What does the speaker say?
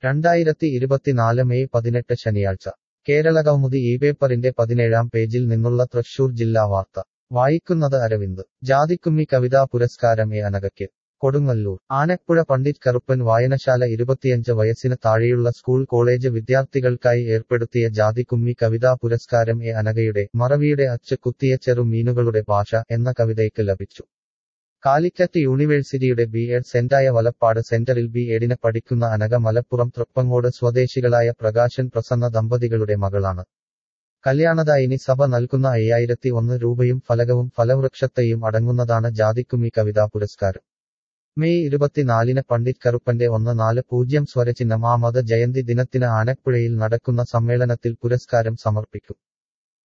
രണ്ടായിരത്തി ഇരുപത്തിനാല് മെയ് പതിനെട്ട് ശനിയാഴ്ച കേരള കൗമുദി ഈ പേപ്പറിന്റെ പതിനേഴാം പേജിൽ നിന്നുള്ള തൃശൂർ ജില്ലാ വാർത്ത വായിക്കുന്നത് അരവിന്ദ് ജാതിക്കുമ്മി കവിതാ പുരസ്കാരം എ അനകയ്ക്ക് കൊടുങ്ങല്ലൂർ ആനപ്പുഴ പണ്ഡിറ്റ് കറുപ്പൻ വായനശാല ഇരുപത്തിയഞ്ച് വയസ്സിന് താഴെയുള്ള സ്കൂൾ കോളേജ് വിദ്യാർത്ഥികൾക്കായി ഏർപ്പെടുത്തിയ ജാതിക്കുമ്മി കവിതാ പുരസ്കാരം എ അനകയുടെ മറവിയുടെ അച്ച് കുത്തിയ ചെറു മീനുകളുടെ ഭാഷ എന്ന കവിതയ്ക്ക് ലഭിച്ചു കാലിക്കറ്റ് യൂണിവേഴ്സിറ്റിയുടെ ബി എഡ് സെന്റായ വലപ്പാട് സെന്ററിൽ ബി എഡിന് പഠിക്കുന്ന അനക മലപ്പുറം തൃപ്പങ്ങോട് സ്വദേശികളായ പ്രകാശൻ പ്രസന്ന ദമ്പതികളുടെ മകളാണ് കല്യാണദായിനി സഭ നൽകുന്ന അയ്യായിരത്തി ഒന്ന് രൂപയും ഫലകവും ഫലവൃക്ഷത്തെയും അടങ്ങുന്നതാണ് ജാതിക്കുമ്മി കവിതാ പുരസ്കാരം മെയ് ഇരുപത്തിനാലിന് പണ്ഡിറ്റ് കറുപ്പന്റെ ഒന്ന് നാല് പൂജ്യം സ്വരചിഹ്നം ആ മത ജയന്തി ദിനത്തിന് ആനപ്പുഴയിൽ നടക്കുന്ന സമ്മേളനത്തിൽ പുരസ്കാരം സമർപ്പിക്കും